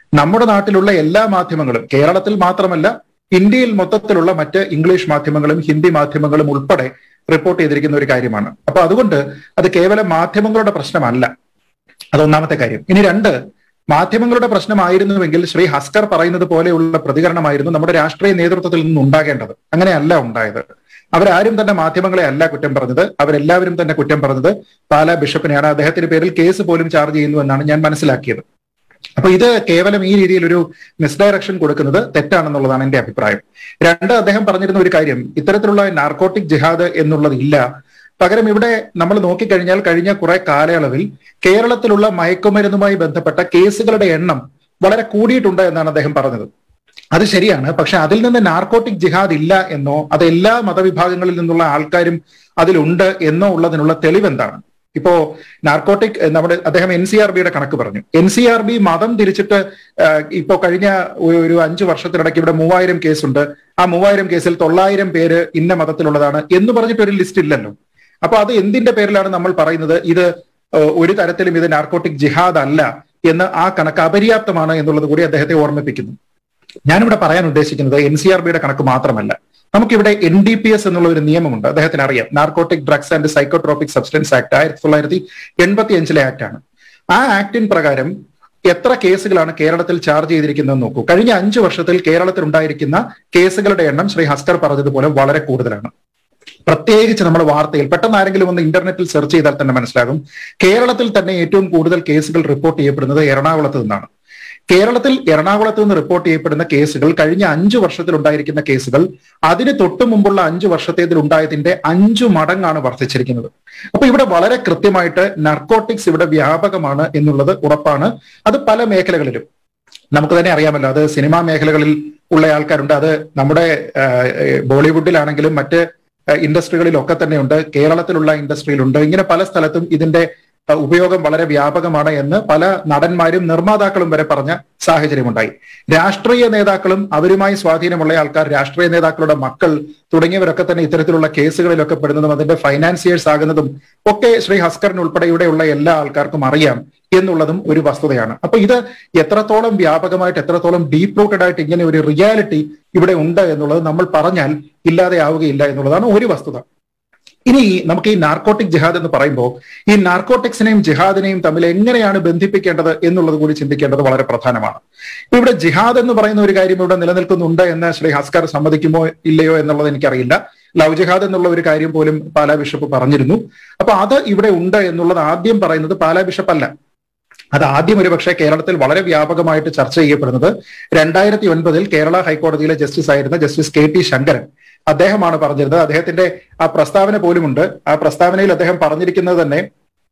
നമ്മുടെ നാട്ടിലുള്ള എല്ലാ മാധ്യമങ്ങളും കേരളത്തിൽ മാത്രമല്ല ഇന്ത്യയിൽ മൊത്തത്തിലുള്ള മറ്റ് ഇംഗ്ലീഷ് മാധ്യമങ്ങളും ഹിന്ദി മാധ്യമങ്ങളും ഉൾപ്പെടെ റിപ്പോർട്ട് ചെയ്തിരിക്കുന്ന ഒരു കാര്യമാണ് അപ്പൊ അതുകൊണ്ട് അത് കേവലം മാധ്യമങ്ങളുടെ പ്രശ്നമല്ല അതൊന്നാമത്തെ കാര്യം ഇനി രണ്ട് മാധ്യമങ്ങളുടെ പ്രശ്നമായിരുന്നുവെങ്കിൽ ശ്രീ ഹസ്കർ പറയുന്നത് പോലെയുള്ള പ്രതികരണമായിരുന്നു നമ്മുടെ രാഷ്ട്രീയ നേതൃത്വത്തിൽ നിന്ന് ഉണ്ടാകേണ്ടത് അങ്ങനെയല്ല ഉണ്ടായത് അവരാരും തന്നെ മാധ്യമങ്ങളെ അല്ല കുറ്റം പറഞ്ഞത് അവരെല്ലാവരും തന്നെ കുറ്റം പറഞ്ഞത് പാലാ ബിഷപ്പിനെയാണ് അദ്ദേഹത്തിന്റെ പേരിൽ കേസ് പോലും ചാർജ് ചെയ്യുന്നു എന്നാണ് ഞാൻ മനസ്സിലാക്കിയത് അപ്പൊ ഇത് കേവലം ഈ രീതിയിൽ ഒരു മിസ്ഡയറക്ഷൻ കൊടുക്കുന്നത് തെറ്റാണെന്നുള്ളതാണ് എന്റെ അഭിപ്രായം രണ്ട് അദ്ദേഹം പറഞ്ഞിരുന്ന ഒരു കാര്യം ഇത്തരത്തിലുള്ള നാർക്കോട്ടിക് ജിഹാദ് എന്നുള്ളത് ഇല്ല പകരം ഇവിടെ നമ്മൾ നോക്കിക്കഴിഞ്ഞാൽ കഴിഞ്ഞ കുറെ കാലയളവിൽ കേരളത്തിലുള്ള മയക്കുമരുന്നുമായി ബന്ധപ്പെട്ട കേസുകളുടെ എണ്ണം വളരെ കൂടിയിട്ടുണ്ട് എന്നാണ് അദ്ദേഹം പറഞ്ഞത് അത് ശരിയാണ് പക്ഷെ അതിൽ നിന്ന് നാർക്കോട്ടിക് ജിഹാദ് ഇല്ല എന്നോ അത് എല്ലാ മതവിഭാഗങ്ങളിൽ നിന്നുള്ള ആൾക്കാരും അതിലുണ്ട് എന്നോ ഉള്ളതിനുള്ള തെളിവെന്താണ് ഇപ്പോ നാർക്കോട്ടിക് നമ്മുടെ അദ്ദേഹം എൻ സി ആർ ബിയുടെ കണക്ക് പറഞ്ഞു എൻ സി ആർ ബി മതം തിരിച്ചിട്ട് ഇപ്പോ കഴിഞ്ഞ ഒരു അഞ്ചു വർഷത്തിനിടയ്ക്ക് ഇവിടെ മൂവായിരം കേസുണ്ട് ആ മൂവായിരം കേസിൽ തൊള്ളായിരം പേര് ഇന്ന മതത്തിലുള്ളതാണ് എന്ന് പറഞ്ഞിട്ട് ഒരു ലിസ്റ്റ് ഇല്ലല്ലോ അപ്പൊ അത് എന്തിന്റെ പേരിലാണ് നമ്മൾ പറയുന്നത് ഇത് ഒരു തരത്തിലും ഇത് നാർക്കോട്ടിക് ജിഹാദ് അല്ല എന്ന് ആ കണക്ക് അപര്യാപ്തമാണ് എന്നുള്ളത് കൂടി അദ്ദേഹത്തെ ഓർമ്മിപ്പിക്കുന്നു ഞാനിവിടെ പറയാൻ ഉദ്ദേശിക്കുന്നത് എൻ സി ആർ ബിയുടെ കണക്ക് മാത്രമല്ല നമുക്കിവിടെ എൻ ഡി പി എസ് എന്നുള്ള ഒരു നിയമമുണ്ട് അദ്ദേഹത്തിന് അറിയാം narcotic drugs and psychotropic substance act ആയിരത്തി തൊള്ളായിരത്തി എൺപത്തി അഞ്ചിലെ ആക്ട് ആണ് ആ ആക്ടിൻ പ്രകാരം എത്ര കേസുകളാണ് കേരളത്തിൽ ചാർജ് ചെയ്തിരിക്കുന്നത് നോക്കൂ കഴിഞ്ഞ അഞ്ചു വർഷത്തിൽ കേരളത്തിൽ ഉണ്ടായിരിക്കുന്ന കേസുകളുടെ എണ്ണം ശ്രീ ഹസ്കർ പറഞ്ഞതുപോലെ വളരെ കൂടുതലാണ് പ്രത്യേകിച്ച് നമ്മൾ വാർത്തയിൽ പെട്ടെന്ന് ആരെങ്കിലും ഒന്ന് ഇന്റർനെറ്റിൽ സെർച്ച് ചെയ്താൽ തന്നെ മനസ്സിലാകും കേരളത്തിൽ തന്നെ ഏറ്റവും കൂടുതൽ കേസുകൾ റിപ്പോർട്ട് ചെയ്യപ്പെടുന്നത് എറണാകുളത്ത് നിന്നാണ് കേരളത്തിൽ എറണാകുളത്ത് നിന്ന് റിപ്പോർട്ട് ചെയ്യപ്പെടുന്ന കേസുകൾ കഴിഞ്ഞ അഞ്ചു വർഷത്തിൽ ഉണ്ടായിരിക്കുന്ന കേസുകൾ അതിന് തൊട്ടു മുമ്പുള്ള അഞ്ചു വർഷത്തേതിൽ ഉണ്ടായതിന്റെ അഞ്ചു മടങ്ങാണ് വർദ്ധിച്ചിരിക്കുന്നത് അപ്പൊ ഇവിടെ വളരെ കൃത്യമായിട്ട് നർക്കോട്ടിക്സ് ഇവിടെ വ്യാപകമാണ് എന്നുള്ളത് ഉറപ്പാണ് അത് പല മേഖലകളിലും നമുക്ക് തന്നെ അറിയാമല്ലോ അത് സിനിമാ മേഖലകളിൽ ഉള്ള ആൾക്കാരുണ്ട് അത് നമ്മുടെ ബോളിവുഡിലാണെങ്കിലും മറ്റ് ഇൻഡസ്ട്രികളിലൊക്കെ തന്നെയുണ്ട് കേരളത്തിലുള്ള ഇൻഡസ്ട്രിയിലുണ്ട് ഇങ്ങനെ പല സ്ഥലത്തും ഇതിന്റെ ഉപയോഗം വളരെ വ്യാപകമാണ് എന്ന് പല നടന്മാരും നിർമ്മാതാക്കളും വരെ പറഞ്ഞ സാഹചര്യമുണ്ടായി രാഷ്ട്രീയ നേതാക്കളും അവരുമായി സ്വാധീനമുള്ള ആൾക്കാർ രാഷ്ട്രീയ നേതാക്കളുടെ മക്കൾ തുടങ്ങിയവരൊക്കെ തന്നെ ഇത്തരത്തിലുള്ള കേസുകളിലൊക്കെ പെടുന്നതും അതിന്റെ ഫൈനാൻസിയേഴ്സ് ആകുന്നതും ഒക്കെ ശ്രീ ഹസ്കറിന് ഉൾപ്പെടെ ഇവിടെയുള്ള എല്ലാ ആൾക്കാർക്കും അറിയാം എന്നുള്ളതും ഒരു വസ്തുതയാണ് അപ്പൊ ഇത് എത്രത്തോളം വ്യാപകമായിട്ട് എത്രത്തോളം ഡീപ് റൂട്ടഡ് ആയിട്ട് ഇങ്ങനെ ഒരു റിയാലിറ്റി ഇവിടെ ഉണ്ട് എന്നുള്ളത് നമ്മൾ പറഞ്ഞാൽ ഇല്ലാതെ ആവുകയില്ല എന്നുള്ളതാണ് ഒരു വസ്തുത ഇനി നമുക്ക് ഈ നാർക്കോട്ടിക് ജിഹാദ് എന്ന് പറയുമ്പോൾ ഈ നാർക്കോട്ടിക്സിനെയും ജിഹാദിനെയും തമ്മിൽ എങ്ങനെയാണ് ബന്ധിപ്പിക്കേണ്ടത് എന്നുള്ളത് കൂടി ചിന്തിക്കേണ്ടത് വളരെ പ്രധാനമാണ് ഇവിടെ ജിഹാദ് എന്ന് പറയുന്ന ഒരു കാര്യം ഇവിടെ നിലനിൽക്കുന്നുണ്ട് എന്ന് ശ്രീ ഹസ്കർ സമ്മതിക്കുമോ ഇല്ലയോ എന്നുള്ളത് എനിക്കറിയില്ല ലവ് ജിഹാദ് എന്നുള്ള ഒരു കാര്യം പോലും പാലാ ബിഷപ്പ് പറഞ്ഞിരുന്നു അപ്പൊ അത് ഇവിടെ ഉണ്ട് എന്നുള്ളത് ആദ്യം പറയുന്നത് പാലാ ബിഷപ്പ് അല്ല അത് ആദ്യം ഒരു പക്ഷേ കേരളത്തിൽ വളരെ വ്യാപകമായിട്ട് ചർച്ച ചെയ്യപ്പെടുന്നത് രണ്ടായിരത്തി ഒൻപതിൽ കേരള ഹൈക്കോടതിയിലെ ജസ്റ്റിസ് ആയിരുന്ന ജസ്റ്റിസ് കെ ടി ശങ്കരൻ അദ്ദേഹമാണ് പറഞ്ഞിരുന്നത് അദ്ദേഹത്തിന്റെ ആ പ്രസ്താവന പോലുമുണ്ട് ആ പ്രസ്താവനയിൽ അദ്ദേഹം പറഞ്ഞിരിക്കുന്നത് തന്നെ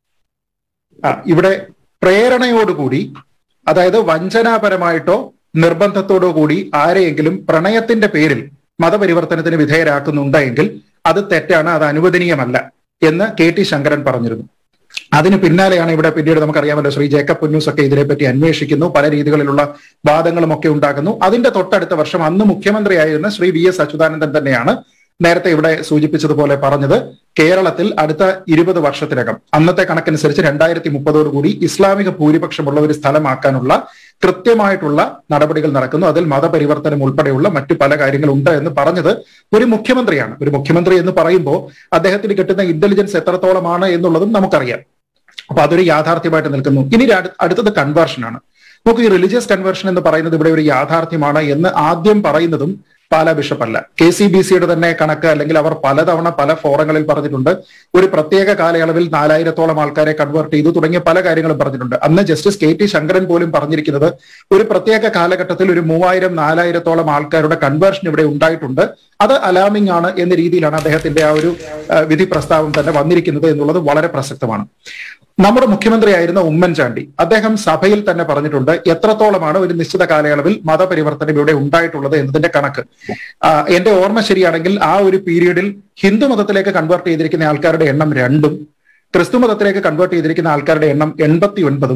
ഇവിടെ പ്രേരണയോടുകൂടി അതായത് വഞ്ചനാപരമായിട്ടോ നിർബന്ധത്തോടോ കൂടി ആരെയെങ്കിലും പ്രണയത്തിന്റെ പേരിൽ മതപരിവർത്തനത്തിന് വിധേയരാക്കുന്നുണ്ടെങ്കിൽ അത് തെറ്റാണ് അത് അനുവദനീയമല്ല എന്ന് കെ ടി ശങ്കരൻ പറഞ്ഞിരുന്നു അതിന് പിന്നാലെയാണ് ഇവിടെ പിന്നീട് നമുക്കറിയാമല്ലോ ശ്രീ ജേക്കബ് പുന്നൂസ് ഒക്കെ ഇതിനെപ്പറ്റി അന്വേഷിക്കുന്നു പല രീതികളിലുള്ള വാദങ്ങളും ഒക്കെ ഉണ്ടാക്കുന്നു അതിന്റെ തൊട്ടടുത്ത വർഷം അന്ന് മുഖ്യമന്ത്രിയായിരുന്ന ശ്രീ വി എസ് അച്യുതാനന്ദൻ തന്നെയാണ് നേരത്തെ ഇവിടെ സൂചിപ്പിച്ചതുപോലെ പറഞ്ഞത് കേരളത്തിൽ അടുത്ത ഇരുപത് വർഷത്തിനകം അന്നത്തെ കണക്കനുസരിച്ച് രണ്ടായിരത്തി മുപ്പതോടുകൂടി ഇസ്ലാമിക ഭൂരിപക്ഷമുള്ള ഒരു സ്ഥലമാക്കാനുള്ള കൃത്യമായിട്ടുള്ള നടപടികൾ നടക്കുന്നു അതിൽ മതപരിവർത്തനം ഉൾപ്പെടെയുള്ള മറ്റു പല കാര്യങ്ങളുണ്ട് എന്ന് പറഞ്ഞത് ഒരു മുഖ്യമന്ത്രിയാണ് ഒരു മുഖ്യമന്ത്രി എന്ന് പറയുമ്പോൾ അദ്ദേഹത്തിന് കിട്ടുന്ന ഇന്റലിജൻസ് എത്രത്തോളമാണ് എന്നുള്ളതും നമുക്കറിയാം അപ്പൊ അതൊരു യാഥാർത്ഥ്യമായിട്ട് നിൽക്കുന്നു ഇനി അടുത്തത് കൺവേർഷനാണ് നമുക്ക് ഈ റിലീജിയസ് കൺവേർഷൻ എന്ന് പറയുന്നത് ഇവിടെ ഒരു യാഥാർത്ഥ്യമാണ് എന്ന് ആദ്യം പറയുന്നതും പാലാ ബിഷപ്പ് അല്ല കെ സി ബി സിയുടെ തന്നെ കണക്ക് അല്ലെങ്കിൽ അവർ പലതവണ പല ഫോറങ്ങളിൽ പറഞ്ഞിട്ടുണ്ട് ഒരു പ്രത്യേക കാലയളവിൽ നാലായിരത്തോളം ആൾക്കാരെ കൺവേർട്ട് ചെയ്തു തുടങ്ങിയ പല കാര്യങ്ങളും പറഞ്ഞിട്ടുണ്ട് അന്ന് ജസ്റ്റിസ് കെ ടി ശങ്കരൻ പോലും പറഞ്ഞിരിക്കുന്നത് ഒരു പ്രത്യേക കാലഘട്ടത്തിൽ ഒരു മൂവായിരം നാലായിരത്തോളം ആൾക്കാരുടെ കൺവേർഷൻ ഇവിടെ ഉണ്ടായിട്ടുണ്ട് അത് അലാമിംഗ് ആണ് എന്ന രീതിയിലാണ് അദ്ദേഹത്തിന്റെ ആ ഒരു വിധി പ്രസ്താവം തന്നെ വന്നിരിക്കുന്നത് എന്നുള്ളത് വളരെ പ്രസക്തമാണ് നമ്മുടെ മുഖ്യമന്ത്രിയായിരുന്ന ഉമ്മൻചാണ്ടി അദ്ദേഹം സഭയിൽ തന്നെ പറഞ്ഞിട്ടുണ്ട് എത്രത്തോളമാണ് ഒരു നിശ്ചിത കാലയളവിൽ മതപരിവർത്തനം ഇവിടെ ഉണ്ടായിട്ടുള്ളത് എന്നതിന്റെ കണക്ക് എന്റെ ഓർമ്മ ശരിയാണെങ്കിൽ ആ ഒരു പീരീഡിൽ ഹിന്ദു മതത്തിലേക്ക് കൺവേർട്ട് ചെയ്തിരിക്കുന്ന ആൾക്കാരുടെ എണ്ണം രണ്ടും ക്രിസ്തു മതത്തിലേക്ക് കൺവേർട്ട് ചെയ്തിരിക്കുന്ന ആൾക്കാരുടെ എണ്ണം എൺപത്തി ഒൻപതും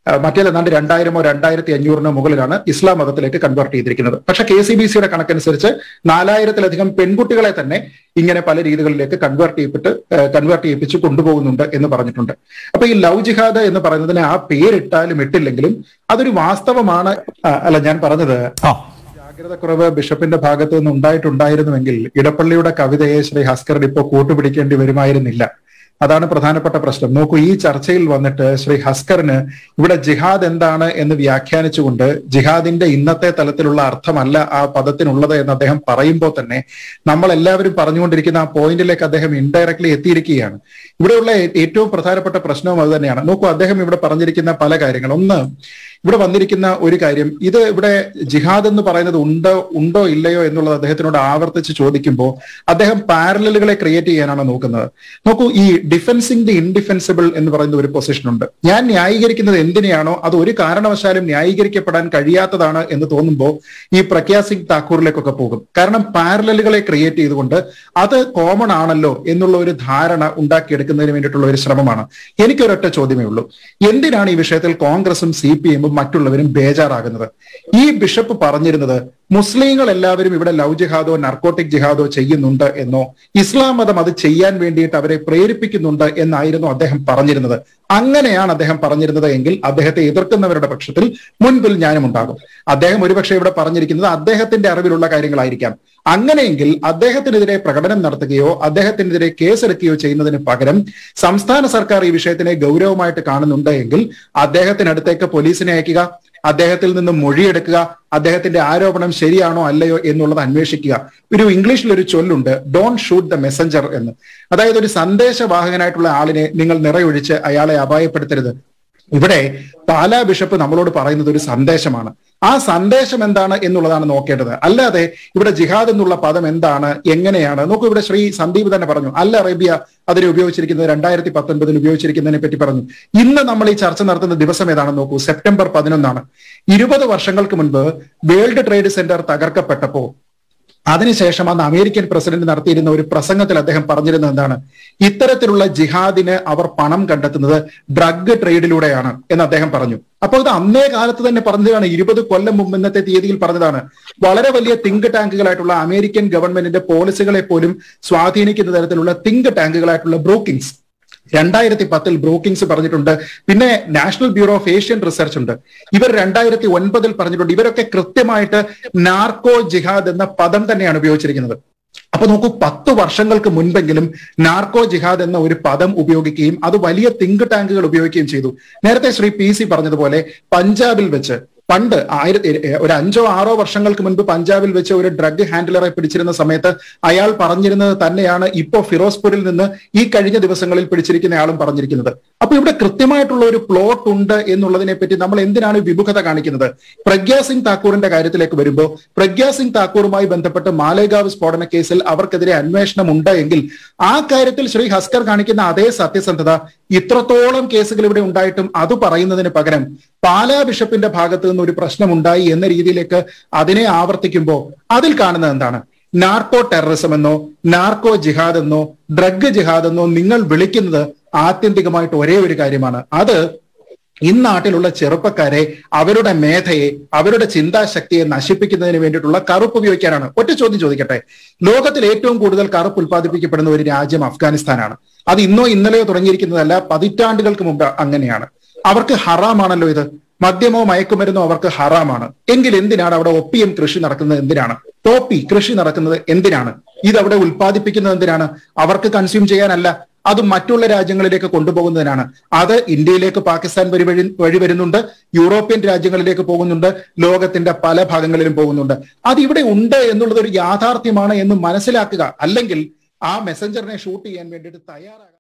മറ്റേത് ഏതാണ്ട് രണ്ടായിരമോ രണ്ടായിരത്തി അഞ്ഞൂറിനോ മുകളിലാണ് ഇസ്ലാം മതത്തിലേക്ക് കൺവേർട്ട് ചെയ്തിരിക്കുന്നത് പക്ഷെ കെ സി ബി സിയുടെ കണക്കനുസരിച്ച് നാലായിരത്തിലധികം പെൺകുട്ടികളെ തന്നെ ഇങ്ങനെ പല രീതികളിലേക്ക് കൺവേർട്ട് ചെയ്യിപ്പിട്ട് കൺവേർട്ട് ചെയ്യിപ്പിച്ച് കൊണ്ടുപോകുന്നുണ്ട് എന്ന് പറഞ്ഞിട്ടുണ്ട് അപ്പൊ ഈ ലവ് ജിഹാദ് എന്ന് പറയുന്നതിന് ആ പേരിട്ടാലും ഇട്ടില്ലെങ്കിലും അതൊരു വാസ്തവമാണ് അല്ല ഞാൻ പറഞ്ഞത് ജാഗ്രതക്കുറവ് ബിഷപ്പിന്റെ ഭാഗത്തു നിന്ന് ഉണ്ടായിട്ടുണ്ടായിരുന്നുവെങ്കിൽ ഇടപ്പള്ളിയുടെ കവിതയെ ശ്രീ ഹസ്കർ ഇപ്പോൾ കൂട്ടുപിടിക്കേണ്ടി വരുമായിരുന്നില്ല അതാണ് പ്രധാനപ്പെട്ട പ്രശ്നം നോക്കൂ ഈ ചർച്ചയിൽ വന്നിട്ട് ശ്രീ ഹസ്കറിന് ഇവിടെ ജിഹാദ് എന്താണ് എന്ന് വ്യാഖ്യാനിച്ചുകൊണ്ട് ജിഹാദിന്റെ ഇന്നത്തെ തലത്തിലുള്ള അർത്ഥമല്ല ആ പദത്തിനുള്ളത് എന്ന് അദ്ദേഹം പറയുമ്പോൾ തന്നെ നമ്മൾ എല്ലാവരും പറഞ്ഞുകൊണ്ടിരിക്കുന്ന ആ പോയിന്റിലേക്ക് അദ്ദേഹം ഇൻഡയറക്ട്ലി എത്തിയിരിക്കുകയാണ് ഇവിടെയുള്ള ഏറ്റവും പ്രധാനപ്പെട്ട പ്രശ്നവും അത് തന്നെയാണ് നോക്കൂ അദ്ദേഹം ഇവിടെ പറഞ്ഞിരിക്കുന്ന പല കാര്യങ്ങൾ ഒന്ന് ഇവിടെ വന്നിരിക്കുന്ന ഒരു കാര്യം ഇത് ഇവിടെ ജിഹാദ് എന്ന് പറയുന്നത് ഉണ്ടോ ഉണ്ടോ ഇല്ലയോ എന്നുള്ളത് അദ്ദേഹത്തിനോട് ആവർത്തിച്ച് ചോദിക്കുമ്പോൾ അദ്ദേഹം പാരലുകളെ ക്രിയേറ്റ് ചെയ്യാനാണ് നോക്കുന്നത് നോക്കൂ ഈ ഡിഫെൻസിങ് ദി ഇൻഡിഫെൻസിബിൾ എന്ന് പറയുന്ന ഒരു പൊസിഷൻ ഉണ്ട് ഞാൻ ന്യായീകരിക്കുന്നത് എന്തിനെയാണോ അത് ഒരു കാരണവശാലും ന്യായീകരിക്കപ്പെടാൻ കഴിയാത്തതാണ് എന്ന് തോന്നുമ്പോൾ ഈ പ്രഗ്യാ സിംഗ് താക്കൂറിലേക്കൊക്കെ പോകും കാരണം പാരലുകളെ ക്രിയേറ്റ് ചെയ്തുകൊണ്ട് അത് കോമൺ ആണല്ലോ എന്നുള്ള ഒരു ധാരണ ഉണ്ടാക്കിയെടുക്കുന്നതിന് വേണ്ടിയിട്ടുള്ള ഒരു ശ്രമമാണ് എനിക്കൊരൊറ്റ ചോദ്യമേ ഉള്ളൂ എന്തിനാണ് ഈ വിഷയത്തിൽ കോൺഗ്രസും സി പി എമ്മും മറ്റുള്ളവരും ബേജാറാകുന്നത് ഈ ബിഷപ്പ് പറഞ്ഞിരുന്നത് മുസ്ലിങ്ങൾ എല്ലാവരും ഇവിടെ ലവ് ജിഹാദോ നർക്കോട്ടിക് ജിഹാദോ ചെയ്യുന്നുണ്ട് എന്നോ ഇസ്ലാം മതം അത് ചെയ്യാൻ വേണ്ടിയിട്ട് അവരെ പ്രേരിപ്പിക്കുന്നുണ്ട് എന്നായിരുന്നു അദ്ദേഹം പറഞ്ഞിരുന്നത് അങ്ങനെയാണ് അദ്ദേഹം പറഞ്ഞിരുന്നത് എങ്കിൽ അദ്ദേഹത്തെ എതിർക്കുന്നവരുടെ പക്ഷത്തിൽ മുൻപിൽ ഞാനും ഉണ്ടാകും അദ്ദേഹം ഒരുപക്ഷെ ഇവിടെ പറഞ്ഞിരിക്കുന്നത് അദ്ദേഹത്തിന്റെ അറിവിലുള്ള കാര്യങ്ങളായിരിക്കാം അങ്ങനെയെങ്കിൽ അദ്ദേഹത്തിനെതിരെ പ്രകടനം നടത്തുകയോ അദ്ദേഹത്തിനെതിരെ കേസെടുക്കുകയോ ചെയ്യുന്നതിന് പകരം സംസ്ഥാന സർക്കാർ ഈ വിഷയത്തിനെ ഗൗരവമായിട്ട് കാണുന്നുണ്ട് എങ്കിൽ അദ്ദേഹത്തിനടുത്തേക്ക് പോലീസിനെ അയക്കുക അദ്ദേഹത്തിൽ നിന്ന് മൊഴിയെടുക്കുക അദ്ദേഹത്തിന്റെ ആരോപണം ശരിയാണോ അല്ലയോ എന്നുള്ളത് അന്വേഷിക്കുക ഒരു ഇംഗ്ലീഷിൽ ഒരു ചൊല്ലുണ്ട് ഡോൺ ഷൂട്ട് ദ മെസ്സഞ്ചർ എന്ന് അതായത് ഒരു സന്ദേശവാഹകനായിട്ടുള്ള ആളിനെ നിങ്ങൾ നിറയൊഴിച്ച് അയാളെ അപായപ്പെടുത്തരുത് ഇവിടെ പാലാ ബിഷപ്പ് നമ്മളോട് പറയുന്നത് ഒരു സന്ദേശമാണ് ആ സന്ദേശം എന്താണ് എന്നുള്ളതാണ് നോക്കേണ്ടത് അല്ലാതെ ഇവിടെ ജിഹാദ് എന്നുള്ള പദം എന്താണ് എങ്ങനെയാണ് നോക്കൂ ഇവിടെ ശ്രീ സന്ദീപ് തന്നെ പറഞ്ഞു അൽ അറേബ്യ അതിനെ ഉപയോഗിച്ചിരിക്കുന്നത് രണ്ടായിരത്തി പത്തൊൻപതിൽ ഉപയോഗിച്ചിരിക്കുന്നതിനെ പറ്റി പറഞ്ഞു ഇന്ന് നമ്മൾ ഈ ചർച്ച നടത്തുന്ന ദിവസം ഏതാണെന്ന് നോക്കൂ സെപ്റ്റംബർ പതിനൊന്നാണ് ഇരുപത് വർഷങ്ങൾക്ക് മുൻപ് വേൾഡ് ട്രേഡ് സെന്റർ തകർക്കപ്പെട്ടപ്പോ അതിനുശേഷം അന്ന് അമേരിക്കൻ പ്രസിഡന്റ് നടത്തിയിരുന്ന ഒരു പ്രസംഗത്തിൽ അദ്ദേഹം പറഞ്ഞിരുന്നത് എന്താണ് ഇത്തരത്തിലുള്ള ജിഹാദിന് അവർ പണം കണ്ടെത്തുന്നത് ഡ്രഗ് ട്രേഡിലൂടെയാണ് എന്ന് അദ്ദേഹം പറഞ്ഞു അപ്പോൾ ഇത് അന്നേ കാലത്ത് തന്നെ പറഞ്ഞതാണ് ഇരുപത് കൊല്ലം മുമ്പ് ഇന്നത്തെ തീയതിയിൽ പറഞ്ഞതാണ് വളരെ വലിയ തിങ്ക് ടാങ്കുകളായിട്ടുള്ള അമേരിക്കൻ ഗവൺമെന്റിന്റെ പോളിസികളെ പോലും സ്വാധീനിക്കുന്ന തരത്തിലുള്ള തിങ്ക് ടാങ്കുകളായിട്ടുള്ള ബ്രോക്കിങ്സ് രണ്ടായിരത്തി പത്തിൽ ബ്രോക്കിങ്സ് പറഞ്ഞിട്ടുണ്ട് പിന്നെ national bureau of Asian research ഉണ്ട് ഇവർ രണ്ടായിരത്തി ഒൻപതിൽ പറഞ്ഞിട്ടുണ്ട് ഇവരൊക്കെ കൃത്യമായിട്ട് നാർക്കോ ജിഹാദ് എന്ന പദം തന്നെയാണ് ഉപയോഗിച്ചിരിക്കുന്നത് അപ്പൊ നോക്കൂ പത്ത് വർഷങ്ങൾക്ക് മുൻപെങ്കിലും നാർക്കോ ജിഹാദ് എന്ന ഒരു പദം ഉപയോഗിക്കുകയും അത് വലിയ തിങ്ക് ടാങ്കുകൾ ഉപയോഗിക്കുകയും ചെയ്തു നേരത്തെ ശ്രീ പി സി പറഞ്ഞതുപോലെ പഞ്ചാബിൽ വെച്ച് പണ്ട് ആയിരത്തി ഒരു അഞ്ചോ ആറോ വർഷങ്ങൾക്ക് മുൻപ് പഞ്ചാബിൽ വെച്ച് ഒരു ഡ്രഗ് ഹാൻഡിലറെ പിടിച്ചിരുന്ന സമയത്ത് അയാൾ പറഞ്ഞിരുന്നത് തന്നെയാണ് ഇപ്പോ ഫിറോസ്പൂരിൽ നിന്ന് ഈ കഴിഞ്ഞ ദിവസങ്ങളിൽ പിടിച്ചിരിക്കുന്ന ആളും പറഞ്ഞിരിക്കുന്നത് അപ്പൊ ഇവിടെ കൃത്യമായിട്ടുള്ള ഒരു പ്ലോട്ട് ഉണ്ട് എന്നുള്ളതിനെ പറ്റി നമ്മൾ എന്തിനാണ് വിമുഖത കാണിക്കുന്നത് പ്രഗ്യാ സിംഗ് താക്കൂറിന്റെ കാര്യത്തിലേക്ക് വരുമ്പോൾ പ്രഗ്യാ സിംഗ് താക്കൂറുമായി ബന്ധപ്പെട്ട് മാലേഗാവ് സ്ഫോടന കേസിൽ അവർക്കെതിരെ അന്വേഷണം ഉണ്ട് എങ്കിൽ ആ കാര്യത്തിൽ ശ്രീ ഹസ്കർ കാണിക്കുന്ന അതേ സത്യസന്ധത ഇത്രത്തോളം കേസുകൾ ഇവിടെ ഉണ്ടായിട്ടും അത് പറയുന്നതിന് പകരം പാലാ ബിഷപ്പിന്റെ ഭാഗത്ത് നിന്ന് ഒരു പ്രശ്നമുണ്ടായി എന്ന രീതിയിലേക്ക് അതിനെ ആവർത്തിക്കുമ്പോൾ അതിൽ കാണുന്നത് എന്താണ് നാർക്കോ ടെററിസം എന്നോ നാർക്കോ ജിഹാദ് എന്നോ ഡ്രഗ് ജിഹാദ് എന്നോ നിങ്ങൾ വിളിക്കുന്നത് ആത്യന്തികമായിട്ട് ഒരേ ഒരു കാര്യമാണ് അത് ഇന്നാട്ടിലുള്ള ചെറുപ്പക്കാരെ അവരുടെ മേധയെ അവരുടെ ചിന്താശക്തിയെ നശിപ്പിക്കുന്നതിന് വേണ്ടിയിട്ടുള്ള കറുപ്പ് ഉപയോഗിക്കാനാണ് ഒറ്റ ചോദ്യം ചോദിക്കട്ടെ ലോകത്തിൽ ഏറ്റവും കൂടുതൽ കറുപ്പ് ഉൽപ്പാദിപ്പിക്കപ്പെടുന്ന ഒരു രാജ്യം അഫ്ഗാനിസ്ഥാനാണ് അത് ഇന്നോ ഇന്നലെയോ തുടങ്ങിയിരിക്കുന്നതല്ല പതിറ്റാണ്ടുകൾക്ക് മുമ്പ് അങ്ങനെയാണ് അവർക്ക് ഹറാമാണല്ലോ ഇത് മദ്യമോ മയക്കുമരുന്നോ അവർക്ക് ഹറാമാണ് എങ്കിൽ എന്തിനാണ് അവിടെ ഒപ്പിയം കൃഷി നടക്കുന്നത് എന്തിനാണ് ടോപ്പി കൃഷി നടക്കുന്നത് എന്തിനാണ് ഇത് അവിടെ ഉൽപ്പാദിപ്പിക്കുന്നത് എന്തിനാണ് അവർക്ക് കൺസ്യൂം ചെയ്യാനല്ല അത് മറ്റുള്ള രാജ്യങ്ങളിലേക്ക് കൊണ്ടുപോകുന്നതിനാണ് അത് ഇന്ത്യയിലേക്ക് പാകിസ്ഥാൻ വഴി വഴി വഴി വരുന്നുണ്ട് യൂറോപ്യൻ രാജ്യങ്ങളിലേക്ക് പോകുന്നുണ്ട് ലോകത്തിന്റെ പല ഭാഗങ്ങളിലും പോകുന്നുണ്ട് അത് ഇവിടെ ഉണ്ട് എന്നുള്ളത് ഒരു യാഥാർത്ഥ്യമാണ് എന്ന് മനസ്സിലാക്കുക അല്ലെങ്കിൽ ആ മെസ്സഞ്ചറിനെ ഷൂട്ട് ചെയ്യാൻ വേണ്ടിയിട്ട് തയ്യാറാകാൻ